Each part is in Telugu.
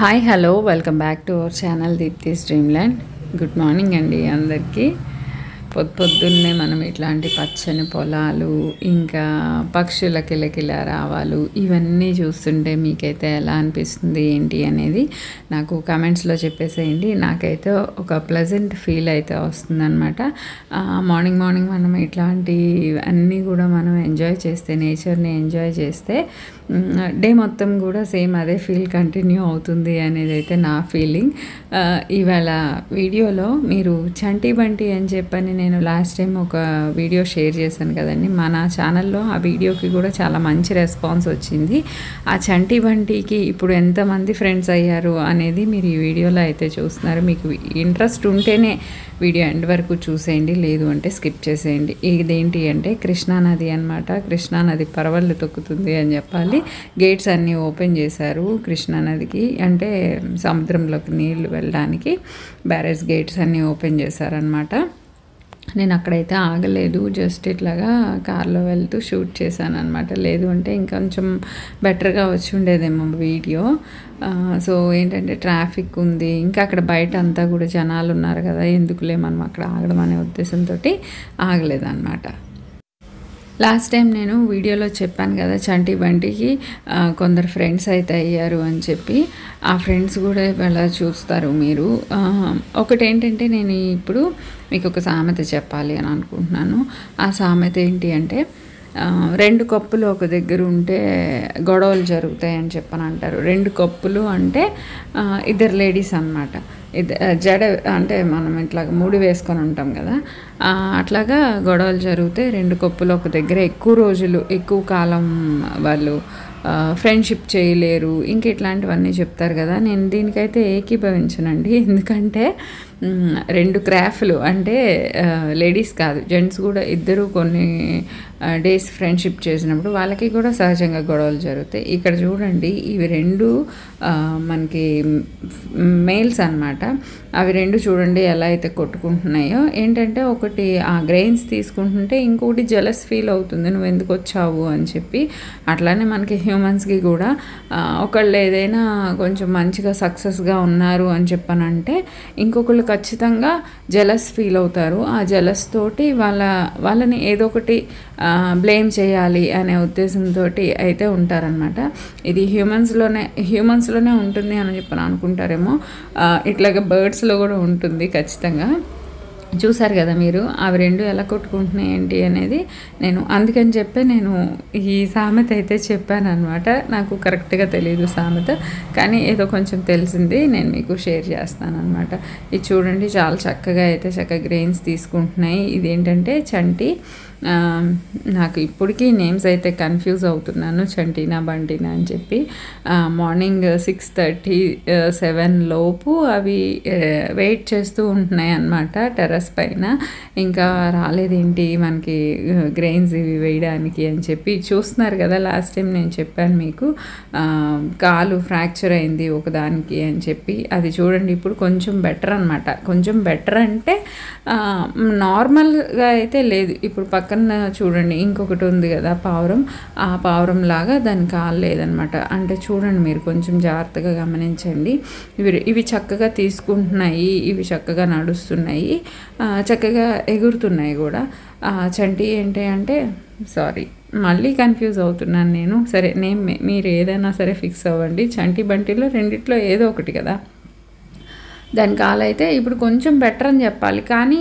hi hello welcome back to our channel Deepti's dreamland good morning అండి అందరికీ పొద్దు పొద్దున్నే మనం ఇట్లాంటి పచ్చని పొలాలు ఇంకా పక్షుల కిలకిల రావాలు ఇవన్నీ చూస్తుంటే మీకైతే ఎలా అనిపిస్తుంది ఏంటి అనేది నాకు కమెంట్స్లో చెప్పేసేయండి నాకైతే ఒక ప్లెజెంట్ ఫీల్ అయితే వస్తుందన్నమాట మార్నింగ్ మార్నింగ్ మనం ఇట్లాంటి అన్నీ కూడా మనం ఎంజాయ్ చేస్తే నేచర్ని ఎంజాయ్ చేస్తే డే మొత్తం కూడా సేమ్ అదే ఫీల్ కంటిన్యూ అవుతుంది అనేది అయితే నా ఫీలింగ్ ఇవాళ వీడియోలో మీరు చంటి బంటి అని చెప్పని నేను లాస్ట్ టైం ఒక వీడియో షేర్ చేశాను కదండి మన ఛానల్లో ఆ వీడియోకి కూడా చాలా మంచి రెస్పాన్స్ వచ్చింది ఆ చంటి బంటికి ఇప్పుడు ఎంతమంది ఫ్రెండ్స్ అయ్యారు అనేది మీరు ఈ వీడియోలో అయితే చూస్తున్నారు మీకు ఇంట్రెస్ట్ ఉంటేనే వీడియో ఎండ్ వరకు చూసేయండి లేదు అంటే స్కిప్ చేసేయండి ఇదేంటి అంటే కృష్ణానది అనమాట కృష్ణానది పరవళ్ళు తొక్కుతుంది అని చెప్పాలి గేట్స్ అన్నీ ఓపెన్ చేశారు కృష్ణానదికి అంటే సముద్రంలోకి నీళ్లు వెళ్ళడానికి బ్యారేజ్ గేట్స్ అన్నీ ఓపెన్ చేశారనమాట నేను అక్కడైతే ఆగలేదు జస్ట్ ఇట్లాగా కార్లో వెళ్తూ షూట్ చేశాను అనమాట లేదు అంటే ఇంకొంచెం బెటర్గా వచ్చి ఉండేదేమో వీడియో సో ఏంటంటే ట్రాఫిక్ ఉంది ఇంకా అక్కడ బయట అంతా కూడా జనాలు ఉన్నారు కదా ఎందుకులే మనం అక్కడ ఆగడం అనే ఉద్దేశంతో ఆగలేదన్నమాట లాస్ట్ టైం నేను వీడియోలో చెప్పాను కదా చంటి బంటికి కొందరు ఫ్రెండ్స్ అయితే అయ్యారు అని చెప్పి ఆ ఫ్రెండ్స్ కూడా ఇవాళ చూస్తారు మీరు ఒకటి ఏంటంటే నేను ఇప్పుడు మీకు ఒక సామెత చెప్పాలి అని అనుకుంటున్నాను ఆ సామెత ఏంటి అంటే రెండు కప్పులు ఒక దగ్గర ఉంటే గొడవలు జరుగుతాయి అని చెప్పని అంటారు రెండు కప్పులు అంటే ఇద్దరు లేడీస్ అనమాట జడ అంటే మనం ఇట్లా ముడి వేసుకొని ఉంటాం కదా అట్లాగా గొడవలు జరిగితే రెండు కప్పులు ఒక దగ్గర ఎక్కువ రోజులు ఎక్కువ కాలం వాళ్ళు ఫ్రెండ్షిప్ చేయలేరు ఇంక ఇట్లాంటివన్నీ చెప్తారు కదా నేను దీనికైతే ఏకీభవించనండి ఎందుకంటే రెండు క్రాఫ్లు అంటే లేడీస్ కాదు జెంట్స్ కూడా ఇద్దరు కొన్ని డేస్ ఫ్రెండ్షిప్ చేసినప్పుడు వాళ్ళకి కూడా సహజంగా గొడవలు జరుగుతాయి ఇక్కడ చూడండి ఇవి రెండు మనకి మేల్స్ అనమాట అవి రెండు చూడండి ఎలా అయితే కొట్టుకుంటున్నాయో ఏంటంటే ఒకటి ఆ గ్రెయిన్స్ తీసుకుంటుంటే ఇంకొకటి జలస్ ఫీల్ అవుతుంది నువ్వు ఎందుకు వచ్చావు అని చెప్పి అట్లానే మనకి హ్యూమన్స్కి కూడా ఒకళ్ళు ఏదైనా కొంచెం మంచిగా సక్సెస్గా ఉన్నారు అని చెప్పనంటే ఇంకొకళ్ళు ఖచ్చితంగా జలస్ ఫీల్ అవుతారు ఆ జలస్ తోటి వాళ్ళ వాళ్ళని ఏదో ఒకటి బ్లేమ్ చేయాలి అనే ఉద్దేశంతో అయితే ఉంటారనమాట ఇది హ్యూమన్స్లోనే హ్యూమన్స్లోనే ఉంటుంది అని చెప్పని అనుకుంటారేమో ఇట్లాగే బర్డ్స్లో కూడా ఉంటుంది ఖచ్చితంగా చూసారు కదా మీరు అవి రెండు ఎలా కొట్టుకుంటున్నాయి ఏంటి అనేది నేను అందుకని చెప్పి నేను ఈ సామెత అయితే చెప్పాను అనమాట నాకు కరెక్ట్గా తెలియదు సామెత కానీ ఏదో కొంచెం తెలిసింది నేను మీకు షేర్ చేస్తాను అనమాట ఇది చూడండి చాలా చక్కగా అయితే చక్కగా గ్రెయిన్స్ తీసుకుంటున్నాయి ఇదేంటంటే చంటి నాకు ఇప్పటికీ నేమ్స్ అయితే కన్ఫ్యూజ్ అవుతున్నాను చంటీనా బంటీనా అని చెప్పి మార్నింగ్ సిక్స్ థర్టీ సెవెన్ లోపు అవి వెయిట్ చేస్తూ ఉంటున్నాయి అన్నమాట టెర్రస్ పైన ఇంకా రాలేదేంటి మనకి గ్రెయిన్స్ ఇవి వేయడానికి అని చెప్పి చూస్తున్నారు కదా లాస్ట్ టైం నేను చెప్పాను మీకు కాలు ఫ్రాక్చర్ అయింది ఒకదానికి అని చెప్పి అది చూడండి ఇప్పుడు కొంచెం బెటర్ అనమాట కొంచెం బెటర్ అంటే నార్మల్గా అయితే లేదు ఇప్పుడు పక్కన చూడండి ఇంకొకటి ఉంది కదా పావురం ఆ పావురం లాగా దాని కాలు లేదనమాట అంటే చూడండి మీరు కొంచెం జాగ్రత్తగా గమనించండి ఇవి ఇవి చక్కగా తీసుకుంటున్నాయి ఇవి చక్కగా నడుస్తున్నాయి చక్కగా ఎగురుతున్నాయి కూడా చంటి ఏంటి అంటే సారీ మళ్ళీ కన్ఫ్యూజ్ అవుతున్నాను నేను సరే నేను మీరు ఏదైనా సరే ఫిక్స్ అవ్వండి చంటి బంటిలో రెండిట్లో ఏదో ఒకటి కదా దాని కాలు అయితే ఇప్పుడు కొంచెం బెటర్ అని చెప్పాలి కానీ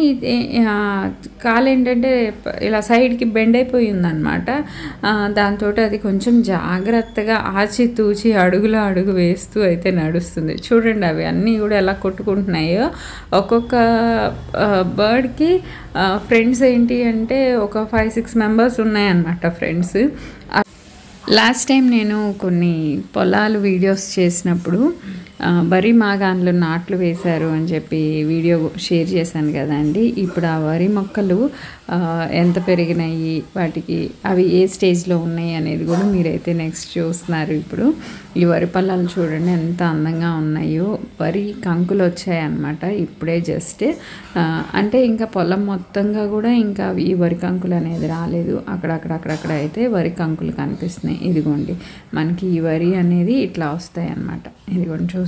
కాలు ఏంటంటే ఇలా సైడ్కి బెండ్ అయిపోయి ఉందన్నమాట దాంతో అది కొంచెం జాగ్రత్తగా ఆచితూచి అడుగులో అడుగు వేస్తూ అయితే నడుస్తుంది చూడండి అవి అన్నీ కూడా ఎలా కొట్టుకుంటున్నాయో ఒక్కొక్క బర్డ్కి ఫ్రెండ్స్ ఏంటి అంటే ఒక ఫైవ్ సిక్స్ మెంబర్స్ ఉన్నాయన్నమాట ఫ్రెండ్స్ లాస్ట్ టైం నేను కొన్ని పొలాలు వీడియోస్ చేసినప్పుడు వరి మాగాన్లు నాట్లు వేశారు అని చెప్పి వీడియో షేర్ చేశాను కదండి ఇప్పుడు ఆ వరి మొక్కలు ఎంత పెరిగినాయి వాటికి అవి ఏ స్టేజ్లో ఉన్నాయి అనేది కూడా మీరైతే నెక్స్ట్ చూస్తున్నారు ఇప్పుడు ఈ వరి పొలాలు చూడండి ఎంత అందంగా ఉన్నాయో వరి కంకులు వచ్చాయన్నమాట ఇప్పుడే జస్ట్ అంటే ఇంకా పొలం మొత్తంగా కూడా ఇంకా ఈ వరి కంకులు అనేది రాలేదు అక్కడక్కడ అక్కడక్కడ అయితే వరి కంకులు కనిపిస్తున్నాయి ఇదిగోండి మనకి ఈ వరి అనేది ఇట్లా వస్తాయి అన్నమాట ఇదిగోండి చూస్తున్నారు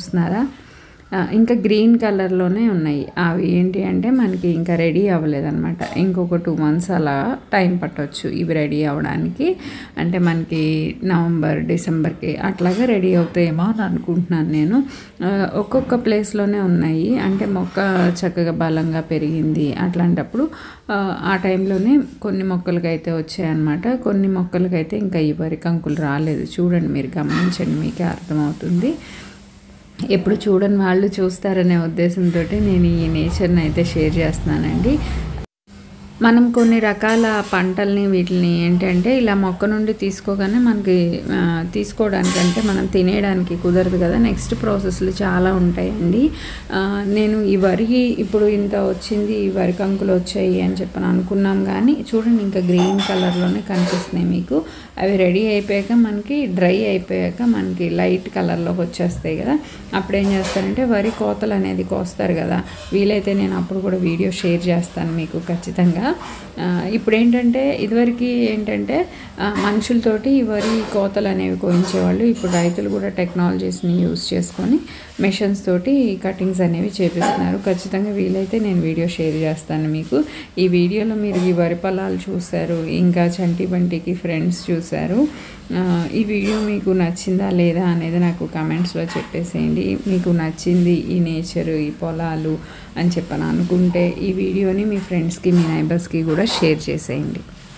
చూస్తున్నారా ఆ, ఇంకా గ్రీన్ కలర్లోనే ఉన్నాయి అవి ఏంటి అంటే మనకి ఇంకా రెడీ అవ్వలేదన్నమాట ఇంకొక టూ మంత్స్ అలా టైం పట్టవచ్చు ఇవి రెడీ అవ్వడానికి అంటే మనకి నవంబర్ డిసెంబర్కి అట్లాగా రెడీ అవుతాయేమో అని అనుకుంటున్నాను నేను ఆ, ఒక్కొక్క ప్లేస్లోనే ఉన్నాయి అంటే మొక్క చక్కగా బలంగా పెరిగింది అట్లాంటప్పుడు ఆ, ఆ టైంలోనే కొన్ని మొక్కలకైతే వచ్చాయన్నమాట కొన్ని మొక్కలకైతే ఇంకా ఈ వరి కంకులు రాలేదు చూడండి మీరు గమనించండి మీకే అర్థమవుతుంది ఎప్పుడు చూడని వాళ్ళు చూస్తారనే ఉద్దేశంతో నేను ఈ నేచర్ని అయితే షేర్ చేస్తున్నానండి మనం కొన్ని రకాల పంటల్ని వీటిని ఏంటంటే ఇలా మొక్క నుండి తీసుకోగానే మనకి ఆ, తీసుకోవడానికి అంటే మనం తినేయడానికి కుదరదు కదా నెక్స్ట్ ప్రాసెస్లు చాలా ఉంటాయండి ఆ, నేను ఈ వరి ఇప్పుడు ఇంత వచ్చింది ఈ వరి కంకులు వచ్చాయి అని చెప్పని అనుకున్నాం కానీ చూడండి ఇంకా గ్రీన్ కలర్లోనే కనిపిస్తున్నాయి మీకు అవి రెడీ అయిపోయాక మనకి డ్రై అయిపోయాక మనకి లైట్ కలర్లోకి వచ్చేస్తాయి కదా అప్పుడు ఏం చేస్తారంటే వరి కోతలు అనేది కోస్తారు కదా వీలైతే నేను అప్పుడు కూడా వీడియో షేర్ చేస్తాను మీకు ఖచ్చితంగా ఆ, ఇప్పుడు ఏంటంటే ఇదివరకు ఏంటంటే ఆ, మనుషులతోటి ఈ వరి కోతలు అనేవి కోయించేవాళ్ళు ఇప్పుడు రైతులు కూడా టెక్నాలజీస్ని యూస్ చేసుకొని మెషిన్స్ తోటి కటింగ్స్ అనేవి చేపిస్తున్నారు ఖచ్చితంగా వీలైతే నేను వీడియో షేర్ చేస్తాను మీకు ఈ వీడియోలో మీరు ఈ వరి పొలాలు చూశారు ఇంకా చంటి బంటికి ఫ్రెండ్స్ చూశారు ఆ, ఈ వీడియో మీకు నచ్చిందా లేదా అనేది నాకు కమెంట్స్లో చెప్పేసేయండి మీకు నచ్చింది ఈ నేచర్ ఈ పొలాలు అని చెప్పని అనుకుంటే ఈ వీడియోని మీ ఫ్రెండ్స్కి మీ నైబర్స్కి కూడా షేర్ చేసేయండి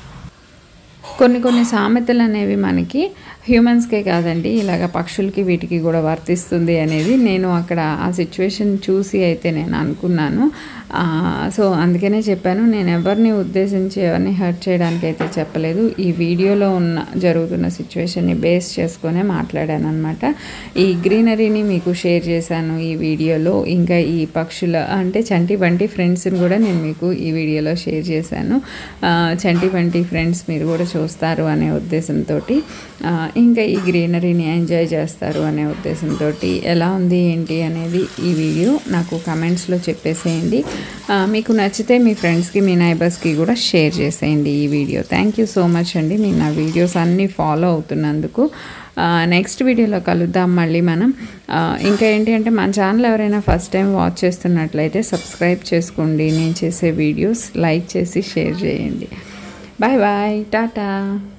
కొన్ని కొన్ని సామెతలు అనేవి మనకి హ్యూమన్స్కే కాదండి ఇలాగ పక్షులకి వీటికి కూడా వర్తిస్తుంది అనేది నేను అక్కడ ఆ సిచ్యువేషన్ చూసి అయితే నేను అనుకున్నాను ఆ, సో అందుకనే చెప్పాను నేను ఎవరిని ఉద్దేశించి ఎవరిని హర్ట్ చేయడానికి అయితే చెప్పలేదు ఈ వీడియోలో ఉన్న జరుగుతున్న సిచ్యువేషన్ని బేస్ చేసుకొనే మాట్లాడాను అనమాట ఈ గ్రీనరీని మీకు షేర్ చేశాను ఈ వీడియోలో ఇంకా ఈ పక్షుల అంటే చంటి బంటి ఫ్రెండ్స్ని కూడా నేను మీకు ఈ వీడియోలో షేర్ చేశాను ఆ, చంటి బంటి ఫ్రెండ్స్ మీరు కూడా చూస్తారు అనే ఉద్దేశంతో ఇంకా ఈ గ్రీనరీని ఎంజాయ్ చేస్తారు అనే ఉద్దేశంతో ఎలా ఉంది ఏంటి అనేది ఈ వీడియో నాకు కమెంట్స్లో చెప్పేసేయండి ఆ, మీకు నచ్చితే మీ ఫ్రెండ్స్కి మీ నైబర్స్కి కూడా షేర్ చేసేయండి ఈ video thank you so much అండి మీరు నా వీడియోస్ అన్నీ ఫాలో అవుతున్నందుకు నెక్స్ట్ వీడియోలో కలుద్దాం మళ్ళీ మనం ఆ, ఇంకా ఏంటి అంటే మన ఛానల్ ఎవరైనా ఫస్ట్ టైం వాచ్ చేస్తున్నట్లయితే సబ్స్క్రైబ్ చేసుకోండి నేను చేసే వీడియోస్ లైక్ చేసి షేర్ చేయండి బాయ్ బాయ్ టాటా